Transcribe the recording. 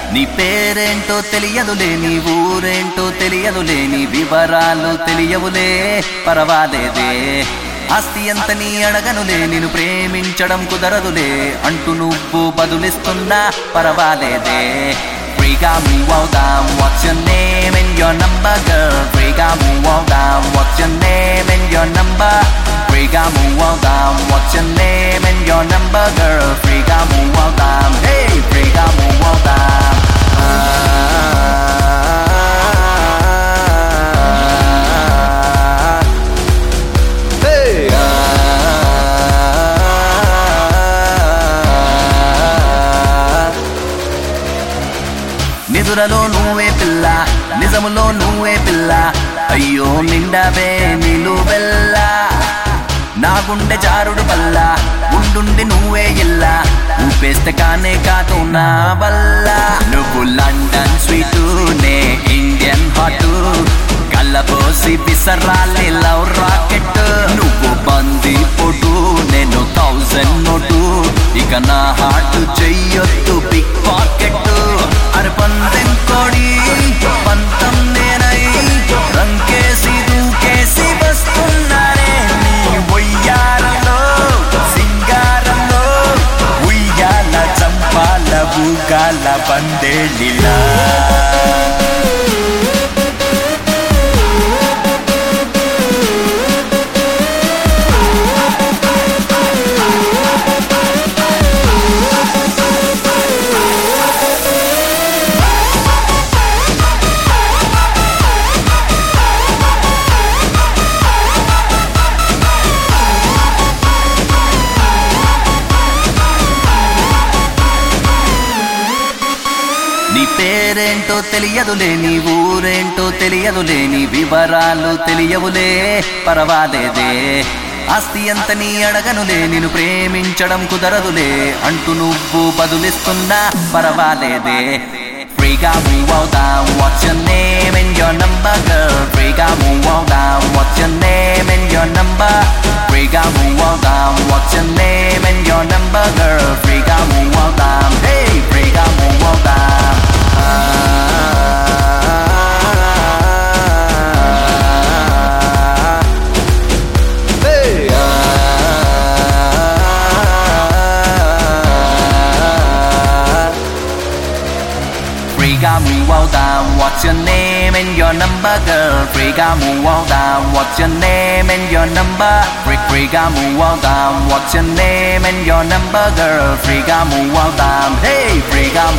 నీ పేరేంటో తెలియదులే నీ ఊరేంటో తెలియదులే నీ వివరాలు తెలియవులే పర్వాలేదే ఆస్తి ఎంత నీ అడగనులే నేను ప్రేమించడం కుదరదులే అంటూ నువ్వు బదులిస్తున్నా పర్వాలేదే ఫ్రీగా మూవ్ అవుదాం what's your name and your number girl ఫ్రీగా మూవ్ అవుదాం what's your name and your number ఫ్రీగా మూవ్ అవుదాం what's your name and your number girl ఫ్రీగా మూవ్ అవుదాం హే ఫ్రీగా మూవ్ అవుదాం నిదురలో నువ్వే పిల్ల నిజములో నువ్వే పిల్ల అయ్యో నిండావే నిలువెల్ల నా గుండె జారుడు వల్ల ఉండుండి నువ్వే ఇల్ల ఊపేస్తే కానే కాదు నా వల్ల నువ్వు లండన్ స్వీటు నే ఇండియన్ హాట్ కళ్ళపోసి విసరాలి లవ్ రాకెట్ నువ్వు బంది పొడు నేను థౌజండ్ నోటు ఇక నా హార్ట్ చెయ్యొద్దు బిగ్ పాకెట్ అరే పందెం కోడి పంతం నేనై రంకేసి దూకేసి వస్తున్నారే నీ ఒయ్యారంలో సింగారంలో ఉయ్యాల చంపాల బూగాల పందేళిలా నీ పేరేంటో తెలియదులే నీ ఊరేంటో తెలియదులే నీ వివరాలు తెలియవులే పర్వాలేదే ఆస్తి ఎంత నీ అడగనులే నేను ప్రేమించడం కుదరదులే అంటూ నువ్వు బదులిస్తున్నా పర్వాలేదే ఫ్రీగా మూవ్ అవుదాం what's your name and your number girl ఫ్రీగా మూవ్ అవుదాం what's your name and your number ఫ్రీగా మూవ్ అవుదాం what's your name and your number girl ఫ్రీగా మూవ్ అవుదాం హే ఫ్రీగా మూవ్ అవుదాం ఫ్రీగా మూవ్ అవుదాం what's your name and your number girl ఫ్రీగా మూవ్ అవుదాం what's your name and your number free ఫ్రీగా మూవ్ అవుదాం what's your name and your number girl ఫ్రీగా మూవ్ అవుదాం హే ఫ్రీగా